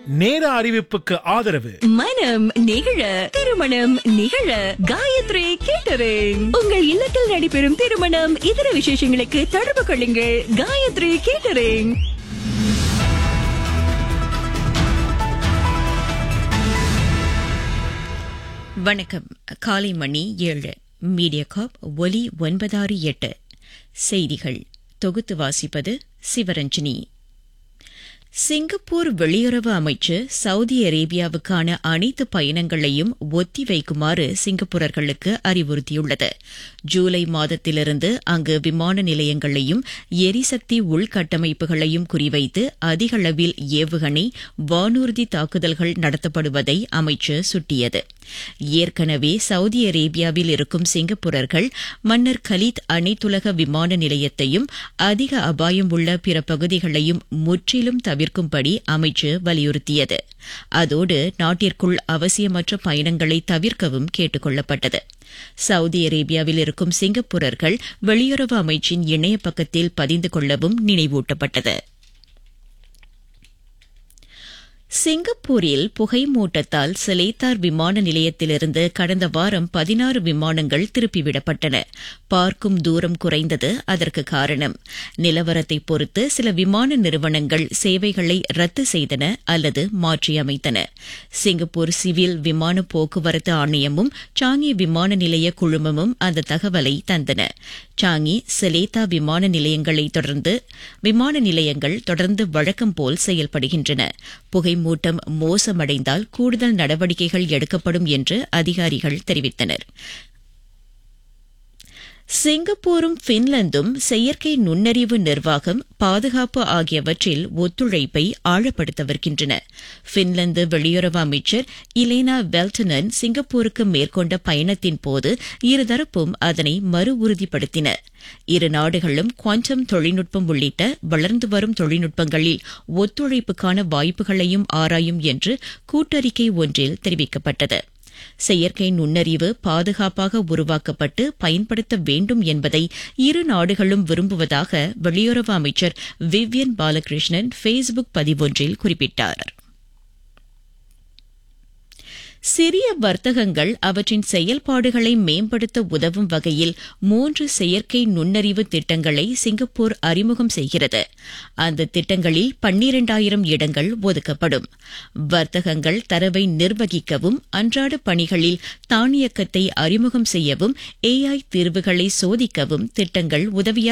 நேர அறிவிப்புக்கு ஆதரவு மனம் நிகழ திருமணம் நிகழ காயத்ரி கேட்டரிங் உங்கள் இல்லத்தில் நடைபெறும் திருமணம் இதர விசேஷங்களுக்கு தொடர்பு கொள்ளுங்கள் காயத்ரி கேட்டரிங் வணக்கம் காலை மணி ஏழு மீடியா காப் ஒலி ஒன்பதாறு எட்டு செய்திகள் தொகுத்து வாசிப்பது சிவரஞ்சனி சிங்கப்பூர் வெளியுறவு அமைச்சு சவுதி அரேபியாவுக்கான அனைத்து பயணங்களையும் ஒத்திவைக்குமாறு சிங்கப்பூரர்களுக்கு அறிவுறுத்தியுள்ளது ஜூலை மாதத்திலிருந்து அங்கு விமான நிலையங்களையும் எரிசக்தி உள்கட்டமைப்புகளையும் குறிவைத்து அதிக அளவில் ஏவுகணை வானூர்தி தாக்குதல்கள் நடத்தப்படுவதை அமைச்சு சுட்டியது ஏற்கனவே சவுதி அரேபியாவில் இருக்கும் சிங்கப்பூரர்கள் மன்னர் கலீத் அனைத்துலக விமான நிலையத்தையும் அதிக அபாயம் உள்ள பிற பகுதிகளையும் முற்றிலும் தவிர்க்கும்படி அமைச்சு வலியுறுத்தியது அதோடு நாட்டிற்குள் அவசியமற்ற பயணங்களை தவிர்க்கவும் கேட்டுக் கொள்ளப்பட்டது சவுதி அரேபியாவில் இருக்கும் சிங்கப்பூரர்கள் வெளியுறவு அமைச்சின் இணைய பக்கத்தில் பதிந்து கொள்ளவும் நினைவூட்டப்பட்டது சிங்கப்பூரில் புகைமூட்டத்தால் சிலைத்தார் விமான நிலையத்திலிருந்து கடந்த வாரம் பதினாறு விமானங்கள் திருப்பிவிடப்பட்டன பார்க்கும் தூரம் குறைந்தது அதற்கு காரணம் நிலவரத்தை பொறுத்து சில விமான நிறுவனங்கள் சேவைகளை ரத்து செய்தன அல்லது மாற்றியமைத்தன சிங்கப்பூர் சிவில் விமான போக்குவரத்து ஆணையமும் சாங்கி விமான நிலைய குழுமமும் அந்த தகவலை தந்தன சாங்கி சிலேத்தா விமான நிலையங்களை தொடர்ந்து விமான நிலையங்கள் தொடர்ந்து வழக்கம் போல் செயல்படுகின்றன புகை மூட்டம் மோசமடைந்தால் கூடுதல் நடவடிக்கைகள் எடுக்கப்படும் என்று அதிகாரிகள் தெரிவித்தனர் சிங்கப்பூரும் பின்லாந்தும் செயற்கை நுண்ணறிவு நிர்வாகம் பாதுகாப்பு ஆகியவற்றில் ஒத்துழைப்பை ஆழப்படுத்தவிருக்கின்றன பின்லாந்து வெளியுறவு அமைச்சர் இலேனா வெல்டனன் சிங்கப்பூருக்கு மேற்கொண்ட பயணத்தின் போது இருதரப்பும் அதனை மறு உறுதிப்படுத்தின இரு நாடுகளும் குவாண்டம் தொழில்நுட்பம் உள்ளிட்ட வளர்ந்து வரும் தொழில்நுட்பங்களில் ஒத்துழைப்புக்கான வாய்ப்புகளையும் ஆராயும் என்று கூட்டறிக்கை ஒன்றில் தெரிவிக்கப்பட்டது செயற்கை நுண்ணறிவு பாதுகாப்பாக உருவாக்கப்பட்டு பயன்படுத்த வேண்டும் என்பதை இரு நாடுகளும் விரும்புவதாக வெளியுறவு அமைச்சர் விவ்யன் பாலகிருஷ்ணன் ஃபேஸ்புக் பதிவொன்றில் குறிப்பிட்டார் சிறிய வர்த்தகங்கள் அவற்றின் செயல்பாடுகளை மேம்படுத்த உதவும் வகையில் மூன்று செயற்கை நுண்ணறிவு திட்டங்களை சிங்கப்பூர் அறிமுகம் செய்கிறது அந்த திட்டங்களில் பன்னிரண்டாயிரம் இடங்கள் ஒதுக்கப்படும் வர்த்தகங்கள் தரவை நிர்வகிக்கவும் அன்றாட பணிகளில் தானியக்கத்தை அறிமுகம் செய்யவும் ஏஐ தீர்வுகளை சோதிக்கவும் திட்டங்கள் உதவியாக